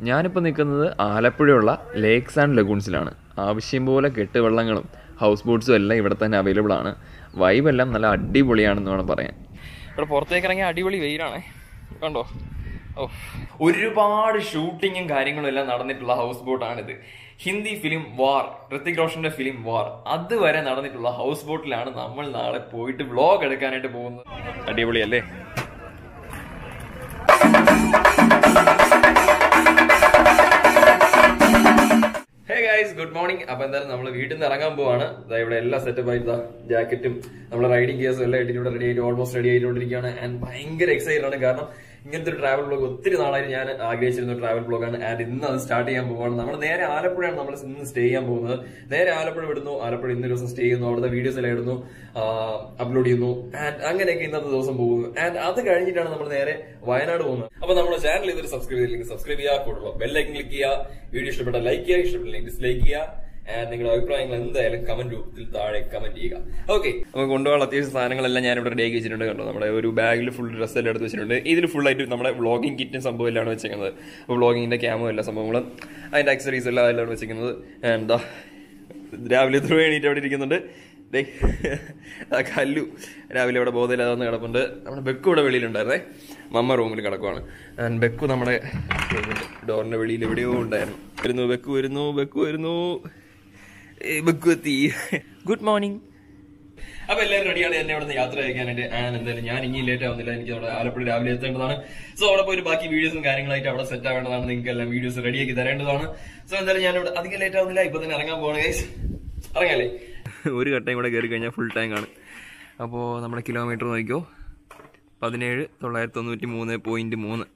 ഞാനിപ്പോൾ നിൽക്കുന്നത് ആലപ്പുഴയുള്ള lakes and ലഗൂൺസിലാണ് ആവശ്യം പോലെ കെട്ടുവള്ളങ്ങളും ഹൗസ് ബോട്ട്സും എല്ലാം ഇവിടെ തന്നെ അവൈലബിൾ ആണ് വൈബ് എല്ലാം നല്ല അടിപൊളിയാണെന്ന് വേണം പറയാൻ ഇവിടെ പുറത്തേക്ക് ഇറങ്ങിയ അടിപൊളി വെയിലാണേ കണ്ടോ ഓ ഒരുപാട് ഷൂട്ടിങ്ങും കാര്യങ്ങളും എല്ലാം നടന്നിട്ടുള്ള ഹൗസ് ബോട്ടാണിത് ഹിന്ദി ഫിലിം വാർ ഋത്തിക് റോഷന്റെ ഫിലിം വാർ അതുവരെ നടന്നിട്ടുള്ള ഹൗസ് ബോട്ടിലാണ് നമ്മൾ നാളെ പോയിട്ട് വ്ലോഗ് എടുക്കാനായിട്ട് പോകുന്നത് അടിപൊളിയല്ലേ ഹേ ഗൈസ് ഗുഡ് മോർണിംഗ് അപ്പൊ എന്തായാലും നമ്മൾ വീട്ടിൽ നിന്ന് ഇറങ്ങാൻ പോവാണ് ദാ ഇവിടെ എല്ലാ സെറ്റപ്പ് ആയിട്ട് ജാക്കറ്റും നമ്മുടെ റൈഡിംഗ് ഗിയേഴ്സും എല്ലാം ഇട്ടിട്ട് ഇവിടെ റെഡി ആയിട്ട് ഓൾമോസ്റ്റ് റെഡി ആയിക്കൊണ്ടിരിക്കുകയാണ് ആൻഡ് ഭയങ്കര എക്സൈറ്റഡ് ആണ് കാരണം ഇങ്ങനത്തെ ഒരു ട്രാവൽ ബ്ലോഗ് ഒത്തിരി നാളായി ഞാൻ ആഗ്രഹിച്ചിരുന്ന ഒരു ട്രാവൽ ബ്ലോഗാണ് ആൻഡ് ഇന്ന് അത് സ്റ്റാർട്ട് ചെയ്യാൻ പോവാണ് നമ്മൾ നേരെ ആലപ്പുഴയാണ് നമ്മൾ ഇന്ന് സ്റ്റേ ചെയ്യാൻ പോകുന്നത് നേരെ ആലപ്പുഴ വിടുന്നു ആലപ്പുഴ ഇന്ന് ദിവസം സ്റ്റേ ചെയ്യുന്നു അവിടുത്തെ വീഡിയോസ് എല്ലാം ഇടുന്നു അപ്ലോഡ് ചെയ്യുന്നു ആൻഡ് അങ്ങനെയൊക്കെ ഇന്നത്തെ ദിവസം പോകുന്നു ആൻഡ് അത് കഴിഞ്ഞിട്ടാണ് നമ്മൾ നേരെ വയനാട് പോകുന്നത് അപ്പൊ നമ്മുടെ ചാനൽ ഇതൊരു സബ്സ്ക്രൈബ് ചെയ്തില്ലെങ്കിൽ സബ്സ്ക്രൈബ് ചെയ്യുക കൂടുതൽ ബെല്ലൈക്കൻ ക്ലിക്ക് ചെയ്യുക വീഡിയോ ഇഷ്ടപ്പെട്ട ലൈക്ക് ചെയ്യുക ഇഷ്ടപ്പെട്ടില്ലെങ്കിൽ ഡിസ്ലൈക്ക് ചെയ്യുക ആൻഡ് നിങ്ങളുടെ അഭിപ്രായങ്ങൾ എന്തായാലും കമന്റ് രൂപത്തിൽ താഴെ കമന്റ് ചെയ്യുക ഓക്കെ നമുക്ക് കൊണ്ടുപോകാൻ അത്യാവശ്യം സാധനങ്ങളെല്ലാം ഞാൻ ഇവിടെ റെഡി ആക്കി വെച്ചിട്ടുണ്ട് കണ്ടോ നമ്മുടെ ഒരു ബാഗിൽ ഫുൾ ഡ്രസ്സ് എല്ലാം എടുത്ത് വെച്ചിട്ടുണ്ട് ഇതിൽ ഫുൾ ആയിട്ട് നമ്മുടെ വ്ളോഗിങ് കിറ്റും സംഭവം എല്ലാം വെച്ചിരിക്കുന്നത് അപ്പോൾ വ്ളോഗിങ്ങിന്റെ ക്യാമോ എല്ലാ സംഭവങ്ങളും അതിന്റെ അക്സറീസ് എല്ലാം അതിലാണ് വെച്ചിരിക്കുന്നത് എന്താ രാവിലെ എത്ര എണീറ്റ് അവിടെ ഇരിക്കുന്നുണ്ട് ദേ, ആ കല്ലു രാവിലെ ഇവിടെ ബോധമില്ലാതെ വന്ന് കിടപ്പുണ്ട് നമ്മുടെ ബെക്കു ഇവിടെ വെളിയിലുണ്ടായിരുന്നേ മമ്മ റൂമിൽ കിടക്കുവാണ് ആൻഡ് ബെക്കു നമ്മുടെ ഡോറിന്റെ വെളിയിൽ എവിടെയോ ഉണ്ടായിരുന്നു വരുന്നു ബെക്കു വരുന്നു ബെക്കു വരുന്നു ഏ, ബെക്കു എത്തി ഗുഡ് മോർണിംഗ് അപ്പൊ എല്ലാവരും റെഡിയാണ് എന്നെ അവിടെ നിന്ന് യാത്ര അയക്കാനായിട്ട് ആൻഡ് എന്തായാലും ഞാൻ ഇനി ലേറ്റ് ആവുന്നില്ല എനിക്ക് അവിടെ ആലപ്പുഴ രാവിലെ എത്തേണ്ടതാണ് സോ അവിടെ പോയി ബാക്കി വീഡിയോസും കാര്യങ്ങളായിട്ട് അവിടെ സെറ്റ് ആവേണ്ടതാണ് നിങ്ങൾക്ക് എല്ലാം വീഡിയോസ് റെഡിയാക്കി തരേണ്ടതാണ് സോ എന്തായാലും ഞാൻ ഇവിടെ അധികം ലേറ്റ് ആവുന്നില്ല ഇപ്പൊ തന്നെ ഇറങ്ങാൻ പോകണം ഗൈസ് ഇറങ്ങാല്ലേ ഒരു ഘട്ടം കൂടെ കയറി കഴിഞ്ഞാൽ ഫുൾ ടാങ്ക് ആണ് അപ്പോൾ നമ്മുടെ കിലോമീറ്റർ നോക്കിക്കോ പതിനേഴ് തൊള്ളായിരത്തി തൊണ്ണൂറ്റി മൂന്ന് പോയിന്റ് മൂന്ന്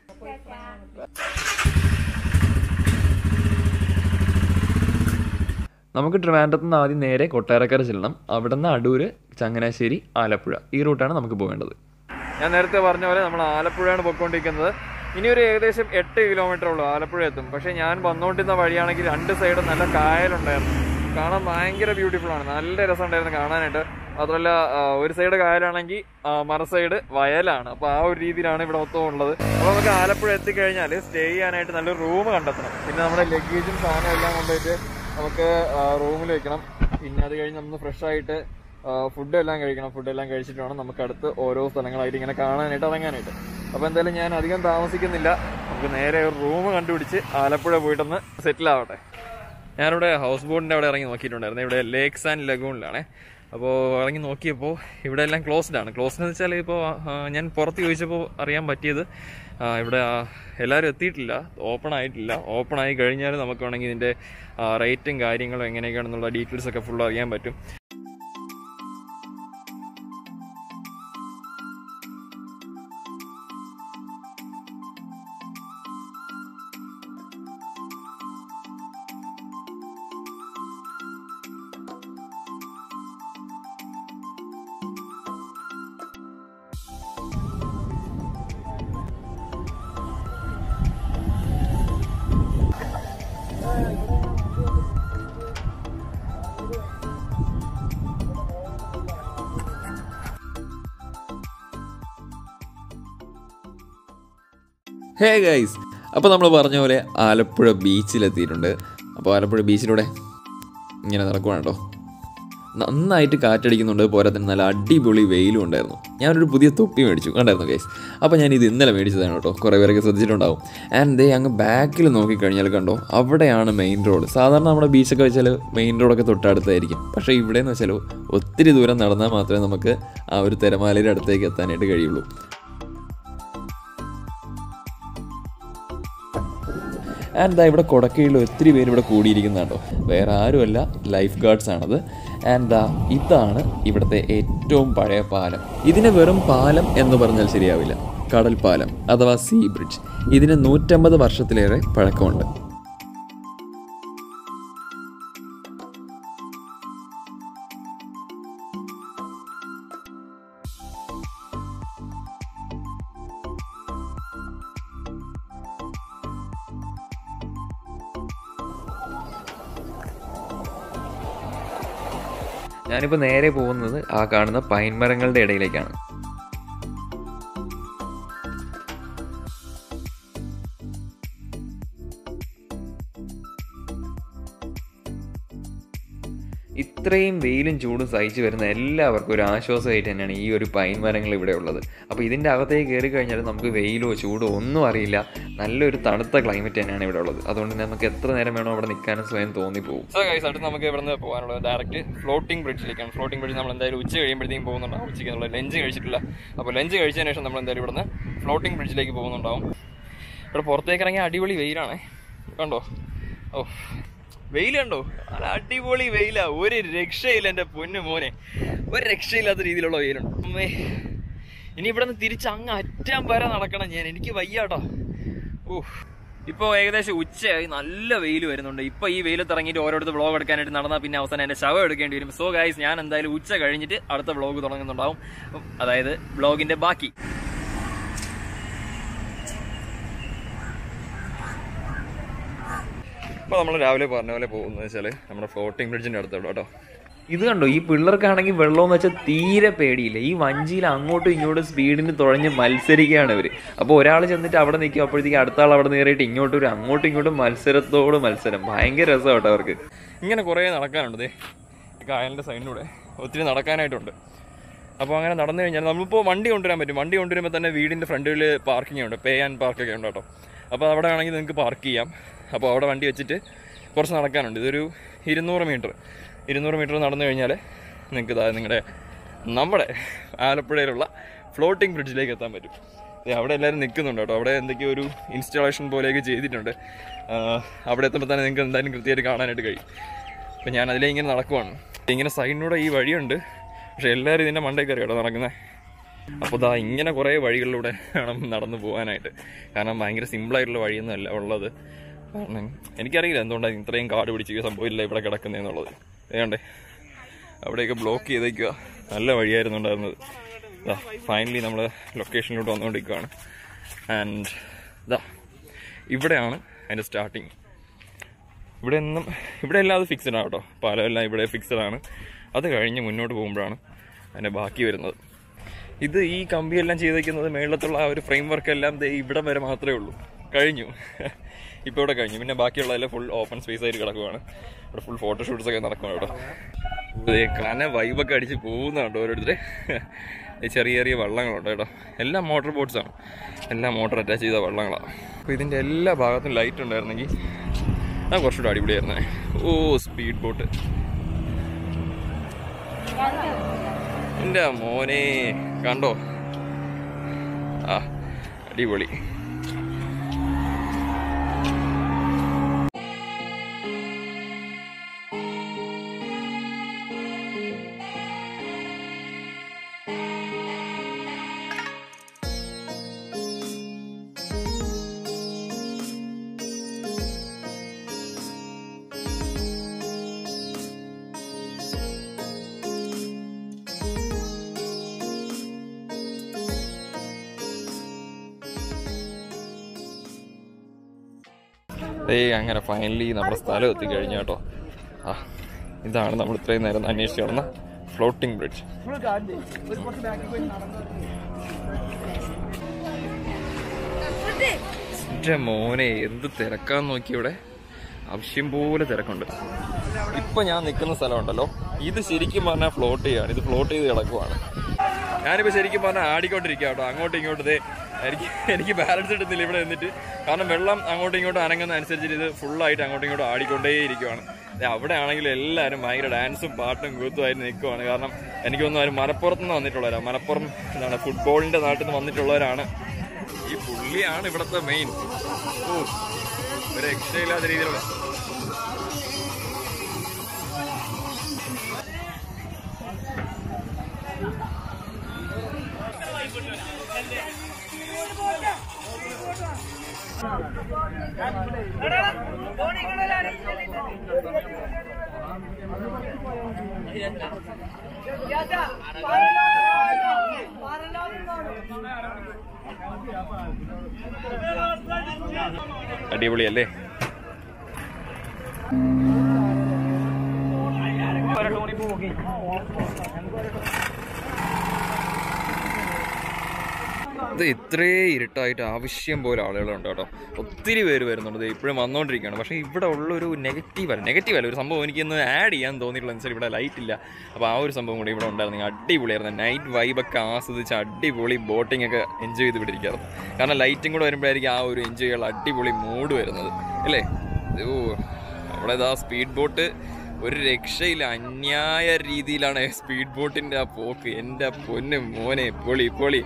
നമുക്ക് ട്രിവാൻഡ്രത്ത് നിന്ന് ആദ്യം നേരെ കൊട്ടാരക്കര ചെല്ലണം അവിടെ നിന്ന് അടൂര് ചങ്ങനാശ്ശേരി ആലപ്പുഴ ഈ റൂട്ടാണ് നമുക്ക് പോകേണ്ടത് ഞാൻ നേരത്തെ പറഞ്ഞ പോലെ നമ്മൾ ആലപ്പുഴയാണ് പോയിക്കൊണ്ടിരിക്കുന്നത് ഇനി ഒരു ഏകദേശം എട്ട് കിലോമീറ്റർ ഉള്ളൂ ആലപ്പുഴ എത്തും പക്ഷേ ഞാൻ വന്നുകൊണ്ടിരുന്ന വഴിയാണെങ്കിൽ രണ്ട് സൈഡും നല്ല കായലുണ്ടായിരുന്നു കാണാൻ ഭയങ്കര ബ്യൂട്ടിഫുൾ ആണ് നല്ല രസമുണ്ടായിരുന്നു കാണാനായിട്ട് മാത്രമല്ല ആ, ഒരു സൈഡ് കായലാണെങ്കിൽ ആ, മറു സൈഡ് വയലാണ് അപ്പോൾ ആ ഒരു രീതിയിലാണ് ഇവിടെ മൊത്തം ഉള്ളത് അപ്പോൾ നമുക്ക് ആലപ്പുഴ എത്തിക്കഴിഞ്ഞാൽ സ്റ്റേ ചെയ്യാനായിട്ട് നല്ലൊരു റൂം കണ്ടെത്തണം പിന്നെ നമ്മുടെ ലഗേജും സാധനം എല്ലാം കൊണ്ടുപോയിട്ട് നമുക്ക് റൂമിൽ വെക്കണം പിന്നെ അത് കഴിഞ്ഞ് നമ്മൾ ഫ്രഷ് ആയിട്ട് ഫുഡ് എല്ലാം കഴിക്കണം ഫുഡ് എല്ലാം കഴിച്ചിട്ട് വേണം നമുക്ക് അടുത്ത് ഓരോ സ്ഥലങ്ങളായിട്ട് ഇങ്ങനെ കാണാനായിട്ട് ഇറങ്ങാനായിട്ട് അപ്പോൾ എന്തായാലും ഞാൻ അധികം താമസിക്കുന്നില്ല നമുക്ക് നേരെ ഒരു റൂം കണ്ടുപിടിച്ച് ആലപ്പുഴ പോയിട്ടൊന്ന് സെറ്റിൽ ആവട്ടെ ഞാനിവിടെ ഹൗസ് ബോട്ടിൻ്റെ അവിടെ ഇറങ്ങി നോക്കിയിട്ടുണ്ടായിരുന്നു ഇവിടെ ലേക്സ് ആൻഡ് ലഗൂണിലാണേ അപ്പോൾ ഇറങ്ങി നോക്കിയപ്പോൾ ഇവിടെ എല്ലാം ക്ലോസ്ഡ് ആണ് ക്ലോസ്ഡ് എന്ന് വെച്ചാൽ ഇപ്പോൾ ഞാൻ പുറത്ത് ചോദിച്ചപ്പോൾ അറിയാൻ പറ്റിയത് ആ, ഇവിടെ ആ, എല്ലാവരും എത്തിയിട്ടില്ല ഓപ്പൺ ആയിട്ടില്ല ഓപ്പൺ ആയി കഴിഞ്ഞാൽ നമുക്ക് വേണമെങ്കിൽ ഇതിൻ്റെ റേറ്റും കാര്യങ്ങളും എങ്ങനെയൊക്കെയാണെന്നുള്ള ഡീറ്റെയിൽസ് ഒക്കെ ഫുൾ അറിയാൻ പറ്റും ഹേ ഗൈസ് അപ്പോൾ നമ്മൾ പറഞ്ഞ പോലെ ആലപ്പുഴ ബീച്ചിലെത്തിയിട്ടുണ്ട് അപ്പോൾ ആലപ്പുഴ ബീച്ചിലൂടെ ഇങ്ങനെ നടക്കുവാണ് കേട്ടോ നന്നായിട്ട് കാറ്റടിക്കുന്നുണ്ട് പോരാ തന്നെ നല്ല അടിപൊളി വെയിലും ഉണ്ടായിരുന്നു ഞാനൊരു പുതിയ തൊപ്പി മേടിച്ചു കണ്ടായിരുന്നു ഗൈസ് അപ്പോൾ ഞാൻ ഇത് ഇന്നലെ മേടിച്ചതാണ് കേട്ടോ കുറേ പേരൊക്കെ ശ്രദ്ധിച്ചിട്ടുണ്ടാവും ആൻഡ് ദേ അങ്ങ് ബാക്കിൽ നോക്കിക്കഴിഞ്ഞാൽ കണ്ടോ അവിടെയാണ് മെയിൻ റോഡ് സാധാരണ നമ്മുടെ ബീച്ചൊക്കെ വെച്ചാൽ മെയിൻ റോഡൊക്കെ തൊട്ടടുത്തായിരിക്കും പക്ഷേ ഇവിടെ എന്ന് വെച്ചാൽ ഒത്തിരി ദൂരം നടന്നാൽ മാത്രമേ നമുക്ക് ആ ഒരു തിരമാലയുടെ അടുത്തേക്ക് എത്താനായിട്ട് കഴിയുള്ളൂ ആൻഡ് ദാ ഇവിടെ കൊടക്കയിൽ ഒത്തിരി പേര് ഇവിടെ കൂടിയിരിക്കുന്നുണ്ടോ വേറെ ആരുമല്ല ലൈഫ് ഗാർഡ്സ് ആണത് ആൻഡ് ദാ ഇതാണ് ഇവിടുത്തെ ഏറ്റവും പഴയ പാലം ഇതിന് വെറും പാലം എന്ന് പറഞ്ഞാൽ ശരിയാവില്ല കടൽ പാലം അഥവാ സീ ബ്രിഡ്ജ് ഇതിന് നൂറ്റമ്പത് വർഷത്തിലേറെ പഴക്കമുണ്ട് ഞാനിപ്പോൾ നേരെ പോകുന്നത് ആ കാണുന്ന പൈൻ മരങ്ങളുടെ ഇടയിലേക്കാണ് ഇത്രയും വെയിലും ചൂടും സഹിച്ചു വരുന്ന എല്ലാവർക്കും ഒരു ആശ്വാസമായിട്ട് തന്നെയാണ് ഈ ഒരു പൈൻ മരങ്ങൾ ഇവിടെ ഉള്ളത് അപ്പോൾ ഇതിൻ്റെ അകത്തേക്ക് കയറി കഴിഞ്ഞാൽ നമുക്ക് വെയിലോ ചൂടോ ഒന്നും അറിയില്ല നല്ലൊരു തണുത്ത ക്ലൈമറ്റ് തന്നെയാണ് ഇവിടെ ഉള്ളത് അതുകൊണ്ട് തന്നെ നമുക്ക് എത്ര നേരം വേണോ അവിടെ നിൽക്കാനും സ്വയം തോന്നിപ്പോകും സോ ഗൈസ് അടുത്ത് നമുക്ക് ഇവിടെ നിന്ന് പോകാനുള്ളത് ഡയറക്റ്റ് ഫ്ലോട്ടിംഗ് ബ്രിഡ്ജിലേക്കാണ് ഫ്ലോട്ടിംഗ് ബ്രിഡ്ജ് നമ്മൾ എന്തായാലും ഉച്ച കഴിയുമ്പോഴത്തേക്കും പോകുന്നുണ്ടാവും ഉച്ചയ്ക്ക് നമ്മൾ ലഞ്ച് കഴിച്ചിട്ടില്ല അപ്പോൾ ലഞ്ച് കഴിച്ചതിന് ശേഷം നമ്മൾ എന്തായാലും ഇവിടുന്ന് ഫ്ലോട്ടിംഗ് ബ്രിഡ്ജിലേക്ക് പോകുന്നുണ്ടാവും ഇവിടെ പുറത്തേക്ക് ഇറങ്ങിയ അടിപൊളി വെയിലാണേ കണ്ടോ ഓ വെയിൽ കണ്ടോ നല്ല അടിപൊളി വെയിലാ ഒരു രക്ഷയില്ല എൻ്റെ പൊന്നു മോനെ ഒരു രക്ഷയില്ലാത്ത രീതിയിലുള്ള വെയിലുണ്ട് അമ്മേ ഇനി ഇവിടെ നിന്ന് തിരിച്ച് അങ്ങ് അറ്റം വരെ നടക്കണം ഞാൻ എനിക്ക് വയ്യാട്ടോ ഓ ഇപ്പോൾ ഏകദേശം ഉച്ചയായി നല്ല വെയിൽ വരുന്നുണ്ട് ഇപ്പോൾ ഈ വെയിലത്ത് ഇറങ്ങിയിട്ട് ഓരോരുത്തർ വ്ളോഗ് എടുക്കാനായിട്ട് നടന്നാൽ പിന്നെ അവസാനം എൻ്റെ ശവം എടുക്കേണ്ടി വരും സോ ഗൈസ് ഞാൻ എന്തായാലും ഉച്ച കഴിഞ്ഞിട്ട് അടുത്ത വ്ളോഗ് തുടങ്ങുന്നുണ്ടാവും അപ്പം അതായത് വ്ളോഗിന്റെ ബാക്കി അപ്പോൾ നമ്മൾ രാവിലെ പറഞ്ഞ പോലെ പോകുന്നത് വെച്ചാൽ നമ്മുടെ ഫ്ലോട്ടിംഗ് ബ്രിഡ്ജിൻ്റെ അടുത്തോട്ടോ കേട്ടോ ഇത് കണ്ടോ ഈ പിള്ളേർക്കാണെങ്കിൽ വെള്ളം എന്ന് വെച്ചാൽ തീരെ പേടിയില്ല ഈ വഞ്ചിയിൽ അങ്ങോട്ടും ഇങ്ങോട്ടും സ്പീഡിന് തുഴഞ്ഞ് മത്സരിക്കുകയാണ് ഇവർ അപ്പോൾ ഒരാൾ ചെന്നിട്ട് അവിടെ നിൽക്കും അപ്പോഴത്തേക്ക് അടുത്ത ആൾ അവിടെ നേറിയിട്ട് ഇങ്ങോട്ടും ഒരു അങ്ങോട്ടും ഇങ്ങോട്ടും മത്സരത്തോട് മത്സരം ഭയങ്കര രസം കേട്ടോ അവർക്ക് ഇങ്ങനെ കുറേ നടക്കാനുണ്ട് ദേ ഈ കായലിൻ്റെ സൈഡിലൂടെ ഒത്തിരി നടക്കാനായിട്ടുണ്ട് അപ്പോൾ അങ്ങനെ നടന്നു കഴിഞ്ഞാൽ നമ്മളിപ്പോൾ വണ്ടി കൊണ്ടുവരാൻ പറ്റും വണ്ടി കൊണ്ടുവരുമ്പോൾ തന്നെ വീടിൻ്റെ ഫ്രണ്ടിൽ പാർക്കിംഗ് ഉണ്ട് പേ ആൻഡ് പാർക്കൊക്കെ ഉണ്ട് കേട്ടോ അപ്പോൾ അവിടെ വേണമെങ്കിൽ നിങ്ങൾക്ക് പാർക്ക് ചെയ്യാം അപ്പോൾ അവിടെ വണ്ടി വെച്ചിട്ട് കുറച്ച് നടക്കാനുണ്ട് ഇതൊരു ഇരുന്നൂറ് മീറ്റർ ഇരുന്നൂറ് മീറ്റർ നടന്നു കഴിഞ്ഞാൽ നിങ്ങൾക്ക് ഇതാ നിങ്ങളുടെ നമ്മുടെ ആലപ്പുഴയിലുള്ള ഫ്ലോട്ടിംഗ് ബ്രിഡ്ജിലേക്ക് എത്താൻ പറ്റും ദേ അവിടെ എല്ലാവരും നിൽക്കുന്നുണ്ട് കേട്ടോ അവിടെ എന്തൊക്കെയോ ഒരു ഇൻസ്റ്റാളേഷൻ പോലെയൊക്കെ ചെയ്തിട്ടുണ്ട് ആ, അവിടെ എത്തുമ്പോൾ തന്നെ നിങ്ങൾക്ക് എന്തായാലും കൃത്യമായിട്ട് കാണാനായിട്ട് കഴിയും അപ്പം ഞാൻ അതിലേ ഇങ്ങനെ നടക്കുവാണ് ഇങ്ങനെ സൈഡിലൂടെ ഈ വഴിയുണ്ട് പക്ഷെ എല്ലാവരും ഇതിൻ്റെ മണ്ടേ കയറി കേട്ടോ നടക്കുന്നത് അപ്പോൾ ദാ ഇങ്ങനെ കുറേ വഴികളിലൂടെ വേണം നടന്നു പോകാനായിട്ട് കാരണം ഭയങ്കര സിമ്പിളായിട്ടുള്ള വഴിയൊന്നും അല്ല ഉള്ളത് കാരണം എനിക്കറിയില്ല എന്തുകൊണ്ടാണ് ഇത്രയും കാട് പിടിച്ച് ഈ സംഭവമില്ല ഇവിടെ കിടക്കുന്നതെന്നുള്ളത് വേണ്ടേ അവിടെയൊക്കെ ബ്ലോക്ക് ചെയ്തേക്കുക നല്ല വഴിയായിരുന്നു ഉണ്ടായിരുന്നത് ഇതാ ഫൈനലി നമ്മൾ ലൊക്കേഷനിലോട്ട് വന്നുകൊണ്ടിരിക്കുകയാണ് ആൻഡ് ഇതാ ഇവിടെയാണ് അതിൻ്റെ സ്റ്റാർട്ടിങ് ഇവിടെ ഒന്നും ഇവിടെ എല്ലാം അത് ഫിക്സഡ് ആണ് കേട്ടോ പാലമെല്ലാം ഇവിടെ ഫിക്സഡ് ആണ് അത് കഴിഞ്ഞ് മുന്നോട്ട് പോകുമ്പോഴാണ് അതിൻ്റെ ബാക്കി വരുന്നത് ഇത് ഈ കമ്പിയെല്ലാം ചെയ്തേക്കുന്നത് മേളത്തുള്ള ആ ഒരു ഫ്രെയിം വർക്ക് എല്ലാം ദേ ഇവിടം വരെ മാത്രമേ ഉള്ളൂ കഴിഞ്ഞു ഇപ്പോൾ ഇവിടെ കഴിഞ്ഞു പിന്നെ ബാക്കിയുള്ളതെല്ലാം ഫുൾ ഓപ്പൺ സ്പേസ് ആയിട്ട് കിടക്കുവാണ് ഇവിടെ ഫുൾ ഫോട്ടോഷൂട്ട്സ് ഒക്കെ നടക്കുവാണ് കേട്ടോ ദേ കന വൈബൊക്കെ അടിച്ച് പോകുന്നുണ്ട് ഓരോരുത്തരെ ഈ ചെറിയ ചെറിയ വള്ളങ്ങളുണ്ട് കേട്ടോ എല്ലാം മോട്ടോർ ബോട്ട്സാണ് എല്ലാം മോട്ടോർ അറ്റാച്ച് ചെയ്ത വള്ളങ്ങളാണ് അപ്പോൾ ഇതിൻ്റെ എല്ലാ ഭാഗത്തും ലൈറ്റ് ഉണ്ടായിരുന്നെങ്കിൽ അത് കുറച്ചുകൂടെ അടിപൊളിയായിരുന്നേ ഓ സ്പീഡ് ബോട്ട് എൻ്റെ മോനെ കണ്ടോ ആ അടിപൊളി ഏയ് അങ്ങനെ ഫൈനലി നമ്മുടെ സ്ഥലം എത്തിക്കഴിഞ്ഞു കേട്ടോ ആ ഇതാണ് നമ്മൾ ഇത്രയും നേരം അന്വേഷിച്ച് നടന്ന ഫ്ലോട്ടിംഗ് ബ്രിഡ്ജ് എൻ്റെ മോനെ എന്ത് തിരക്കാന്ന് നോക്കി ഇവിടെ ആവശ്യം പോലെ തിരക്കുണ്ട് ഇപ്പൊ ഞാൻ നിൽക്കുന്ന സ്ഥലമുണ്ടല്ലോ ഇത് ശരിക്കും പറഞ്ഞാൽ ഫ്ലോട്ട് ചെയ്യാണ് ഇത് ഫ്ലോട്ട് ചെയ്ത് കിടക്കുവാണ് ഞാനിപ്പോ ശരിക്കും പറഞ്ഞാൽ ആടിക്കൊണ്ടിരിക്കുക കേട്ടോ അങ്ങോട്ടും ഇങ്ങോട്ടും ദേ എനിക്ക് എനിക്ക് ബാലൻസ് കിട്ടുന്നില്ല ഇവിടെ നിന്നിട്ട് കാരണം വെള്ളം അങ്ങോട്ടും ഇങ്ങോട്ടും അനങ്ങുന്ന അനുസരിച്ചിട്ട് ഇത് ഫുള്ളായിട്ട് അങ്ങോട്ടും ഇങ്ങോട്ടും ആടിക്കൊണ്ടേ ഇരിക്കുവാണ് ദേ അവിടെ ആണെങ്കിൽ എല്ലാവരും ഭയങ്കര ഡാൻസും പാട്ടും കൂത്തുമായിട്ട് നിൽക്കുവാണ് കാരണം എനിക്കൊന്നും ആരും മലപ്പുറത്ത് നിന്ന് വന്നിട്ടുള്ളവരാണ് മലപ്പുറം എന്താണ് ഫുട്ബോളിന്റെ നാട്ടിൽ നിന്ന് വന്നിട്ടുള്ളവരാണ് ഈ പുള്ളിയാണ് ഇവിടുത്തെ മെയിൻ ഓ ഒരു രക്ഷയില്ലാത്ത രീതിയിലുള്ള അടിപൊളിയല്ലേ ഇത് ഇത്രേ ഇരുട്ടായിട്ട് ആവശ്യം പോലെ ആളുകളുണ്ട് കേട്ടോ ഒത്തിരി പേര് വരുന്നുണ്ട് ദേ ഇപ്പോഴും വന്നുകൊണ്ടിരിക്കുകയാണ് പക്ഷേ ഇവിടെ ഉള്ളൊരു നെഗറ്റീവ് അല്ല നെഗറ്റീവ് അല്ല ഒരു സംഭവം എനിക്കൊന്ന് ആഡ് ചെയ്യാൻ തോന്നിയിട്ടുള്ള വെച്ചാൽ ഇവിടെ ലൈറ്റ് ഇല്ല അപ്പോൾ ആ ഒരു സംഭവം കൂടി ഇവിടെ ഉണ്ടായിരുന്നു അടിപൊളിയായിരുന്നു നൈറ്റ് വൈബൊക്കെ ആസ്വദിച്ച് അടിപൊളി ബോട്ടിംഗ് ഒക്കെ എൻജോയ് ചെയ്ത് പിടിക്കാറുണ്ട് കാരണം ലൈറ്റും കൂടെ വരുമ്പോഴായിരിക്കും ആ ഒരു എൻജോയ് ചെയ്യാനുള്ള അടിപൊളി മൂഡ് വരുന്നത് അല്ലേ ഓ അവിടെ ഇതാ സ്പീഡ് ബോട്ട് ഒരു രക്ഷയില്ല അന്യായ രീതിയിലാണ് സ്പീഡ് ബോട്ടിന്റെ ആ പോക്ക് എൻ്റെ പൊന്ന് മോനെ പൊളി പൊളി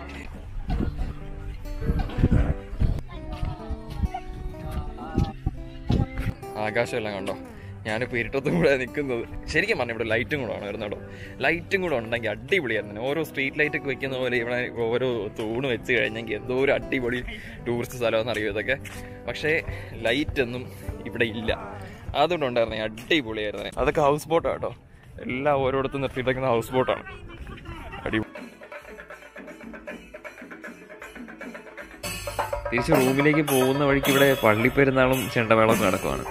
ആകാശമെല്ലാം കണ്ടോ ഞാനിപ്പോൾ ഇരുട്ടത്തും കൂടെ നിൽക്കുന്നത് ശരിക്കും പറഞ്ഞാൽ ഇവിടെ ലൈറ്റും കൂടെ വേണം കേട്ടോ ലൈറ്റും കൂടെ ഉണ്ടെങ്കിൽ അടിപൊളിയായിരുന്നു ഓരോ സ്ട്രീറ്റ് ലൈറ്റ് ഒക്കെ വെക്കുന്ന പോലെ ഇവിടെ ഓരോ തൂണ് വെച്ച് കഴിഞ്ഞെങ്കിൽ എന്തോ ഒരു അടിപൊളി ടൂറിസ്റ്റ് സ്ഥലമെന്ന് അറിയോ ഇതൊക്കെ പക്ഷേ ലൈറ്റ് ഒന്നും ഇവിടെ ഇല്ല അതുകൊണ്ടുണ്ടായിരുന്നേ അടിപൊളിയായിരുന്നേ അതൊക്കെ ഹൗസ് ബോട്ടാണ് കേട്ടോ എല്ലാം ഓരോടത്തും നിർത്തിയിട്ടേക്കുന്ന ഹൗസ് ബോട്ടാണ് അടിപൊളി തിരിച്ച് റൂമിലേക്ക് പോകുന്ന വഴിക്ക് ഇവിടെ പള്ളിപ്പെരുന്നാളും ചെണ്ടമേളവും നടക്കുവാണ്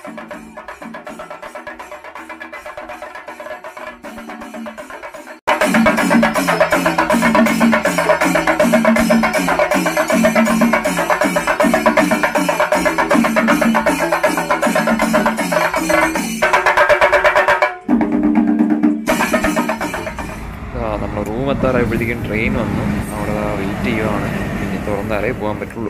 നമ്മൾ റൂം എത്താറായപ്പോഴത്തേക്കും ട്രെയിൻ വന്നു അവിടെ വെയിറ്റ് ചെയ്യുവാണ് പിന്നെ തുറന്നാലേ പോകാൻ പറ്റുള്ളൂ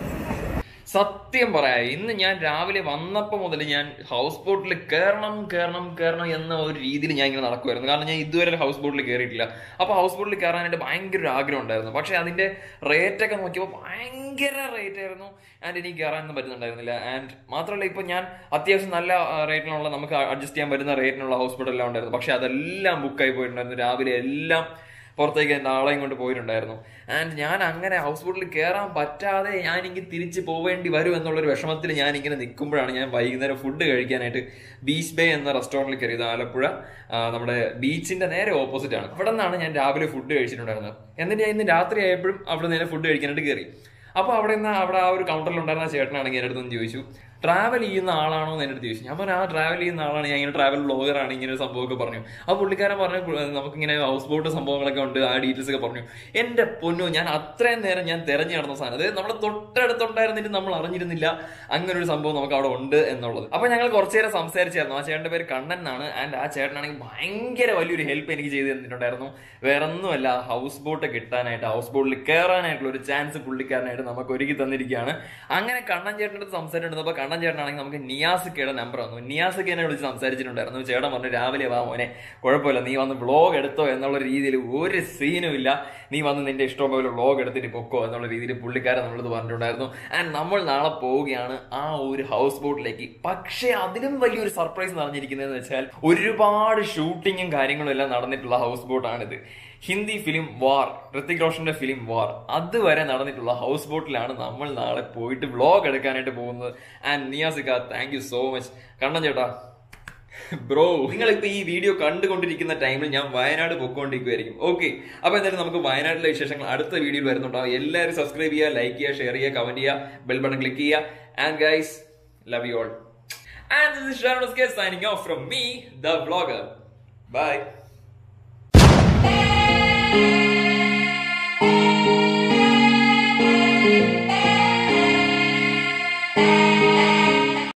സത്യം പറയാ ഇന്ന് ഞാൻ രാവിലെ വന്നപ്പോൾ മുതൽ ഞാൻ ഹൗസ് ബോട്ടിൽ കയറണം കയറണം കയറണം എന്ന ഒരു രീതിയിൽ ഞാൻ ഇങ്ങനെ നടക്കുമായിരുന്നു കാരണം ഞാൻ ഇതുവരെ ഹൗസ് ബോട്ടിൽ കയറിയിട്ടില്ല അപ്പോൾ ഹൗസ് ബോട്ടിൽ കയറാനായിട്ട് ഭയങ്കര ഒരു ആഗ്രഹം ഉണ്ടായിരുന്നു പക്ഷേ അതിന്റെ റേറ്റ് ഒക്കെ നോക്കിയപ്പോൾ ഭയങ്കര റേറ്റ് ആയിരുന്നു ആൻഡ് എനിക്ക് കയറാനൊന്നും പറ്റുന്നുണ്ടായിരുന്നില്ല ആൻഡ് മാത്രമല്ല ഇപ്പൊ ഞാൻ അത്യാവശ്യം നല്ല റേറ്റിനുള്ള നമുക്ക് അഡ്ജസ്റ്റ് ചെയ്യാൻ പറ്റുന്ന റേറ്റിനുള്ള ഹൗസ് ബോട്ട് എല്ലാം ഉണ്ടായിരുന്നു പക്ഷെ അതെല്ലാം ബുക്കായി പോയിട്ടുണ്ടായിരുന്നു രാവിലെ എല്ലാം പുറത്തേക്ക് നാളെയും കൊണ്ട് പോയിട്ടുണ്ടായിരുന്നു ആൻഡ് ഞാൻ അങ്ങനെ ഹൗസ് ബോട്ടിൽ കയറാൻ പറ്റാതെ ഞാൻ എനിക്ക് തിരിച്ച് പോവേണ്ടി വരും എന്നുള്ളൊരു വിഷമത്തിൽ ഞാൻ ഇങ്ങനെ നിൽക്കുമ്പോഴാണ് ഞാൻ വൈകുന്നേരം ഫുഡ് കഴിക്കാനായിട്ട് ബീച്ച് ബേ എന്ന റെസ്റ്റോറൻറ്റിൽ കയറിയത് ആലപ്പുഴ ആ, നമ്മുടെ ബീച്ചിന്റെ നേരെ ഓപ്പോസിറ്റ് ആണ് അവിടെ നിന്നാണ് ഞാൻ രാവിലെ ഫുഡ് കഴിച്ചിട്ടുണ്ടായിരുന്നത് എന്നിട്ട് ഞാൻ ഇന്ന് രാത്രി ആയപ്പോഴും അവിടെ നേരെ ഫുഡ് കഴിക്കാനായിട്ട് കയറി അപ്പോൾ അവിടെ നിന്ന് അവിടെ ആ ഒരു കൗണ്ടറിൽ ഉണ്ടായിരുന്ന ചേട്ടനാണെങ്കിൽ എൻ്റെ അടുത്ത് ചോദിച്ചു ട്രാവൽ ചെയ്യുന്ന ആളാണോ എന്ന് എൻ്റെ അടുത്ത് ചോദിച്ചു ഞാൻ പറഞ്ഞു ആ ട്രാവൽ ചെയ്യുന്ന ആളാണ് ഞാൻ ഇങ്ങനെ ട്രാവൽ ബ്ലോഗറാണ് ഇങ്ങനെ ഒരു സംഭവമൊക്കെ പറഞ്ഞു ആ പുള്ളിക്കാരൻ പറഞ്ഞു "പു- നമുക്കിങ്ങനെ ഹൗസ് ബോട്ട് സംഭവങ്ങളൊക്കെ ഉണ്ട് ആ ഡീറ്റെയിൽസ് ഒക്കെ പറഞ്ഞു എൻ്റെ പൊന്നു ഞാൻ അത്രയും നേരം ഞാൻ തിരഞ്ഞു നടന്ന സാധനം അതായത് നമ്മുടെ തൊട്ടടുത്തുണ്ടായിരുന്നിട്ട് നമ്മൾ അറിഞ്ഞിരുന്നില്ല അങ്ങനെ ഒരു സംഭവം നമുക്ക് അവിടെ ഉണ്ട് എന്നുള്ളത് അപ്പൊ ഞങ്ങൾ കുറച്ചു നേരം സംസാരിച്ചായിരുന്നു ആ ചേട്ടന്റെ പേര് കണ്ണൻ എന്നാണ് ആൻഡ് ആ ചേട്ടനാണെങ്കിൽ ഭയങ്കര വലിയൊരു ഹെൽപ്പ് എനിക്ക് ചെയ്ത് തന്നിട്ടുണ്ടായിരുന്നു വേറെ ഒന്നുമല്ല ഹൗസ് ബോട്ട് കിട്ടാനായിട്ട് ഹൗസ് ബോട്ടിൽ കയറാനായിട്ടുള്ള ഒരു ചാൻസ് പുള്ളിക്കാരനായിട്ട് നമുക്ക് ഒരുക്കി തന്നിരിക്കുകയാണ് അങ്ങനെ കണ്ണൻ ചേട്ടൻ്റെ അടുത്ത് സംസാരിച്ചിരുന്നപ്പോൾ കണ്ണൻ ചേട്ടനാണെങ്കിൽ നമുക്ക് നിയാസിക്കയുടെ നമ്പർ വന്നു നിയാസിക്കനെ വിളിച്ച് സംസാരിച്ചിട്ടുണ്ടായിരുന്നു ചേട്ടൻ പറഞ്ഞു രാവിലെ വാ മോനെ കുഴപ്പമില്ല നീ വന്ന് വ്ളോഗ് എടുത്തോ എന്നുള്ള രീതിയിൽ ഒരു സീനും ഇല്ല നീ വന്ന് നിന്റെ ഇഷ്ടം പോലെ വ്ളോഗ് എടുത്തിട്ട് പൊക്കോ എന്നുള്ള രീതിയിൽ പുള്ളിക്കാരൻ നമ്മളത് പറഞ്ഞിട്ടുണ്ടായിരുന്നു ആൻഡ് നമ്മൾ നാളെ പോവുകയാണ് ആ ഒരു ഹൗസ് ബോട്ടിലേക്ക് പക്ഷേ അതിലും വലിയൊരു സർപ്രൈസ് നടന്നിരിക്കുന്നതെന്ന് വെച്ചാൽ ഒരുപാട് ഷൂട്ടിങ്ങും കാര്യങ്ങളും എല്ലാം നടന്നിട്ടുള്ള ഹൗസ് ബോട്ടാണിത് ഹിന്ദി ഫിലിം വാർ ഋത്തിക് റോഷന്റെ ഫിലിം വാർ അതുവരെ നടന്നിട്ടുള്ള ഹൗസ് ബോട്ടിലാണ് നമ്മൾ നാളെ പോയിട്ട് വ്ളോഗ് എടുക്കാനായിട്ട് പോകുന്നത് ആൻഡ് നിയാസിക thank you so much Kannan ചേട്ടാ ബ്രോ നിങ്ങൾ ഇപ്പൊ ഈ വീഡിയോ കണ്ടുകൊണ്ടിരിക്കുന്ന ടൈമിൽ ഞാൻ വയനാട് പൊക്കോണ്ടിരിക്കുമായിരിക്കും ഓക്കെ അപ്പൊ എന്തായാലും നമുക്ക് വയനാട്ടിലെ വിശേഷങ്ങൾ അടുത്ത വീഡിയോയിൽ വരുന്നുണ്ടാവും എല്ലാവരും സബ്സ്ക്രൈബ് ചെയ്യുക ലൈക്ക് ചെയ്യുക ഷെയർ ചെയ്യുക കമന്റ് ചെയ്യുക ബെൽ ബട്ടൺ ക്ലിക്ക് ചെയ്യുക and guys love you all and this is Shanos K signing off from me the vlogger by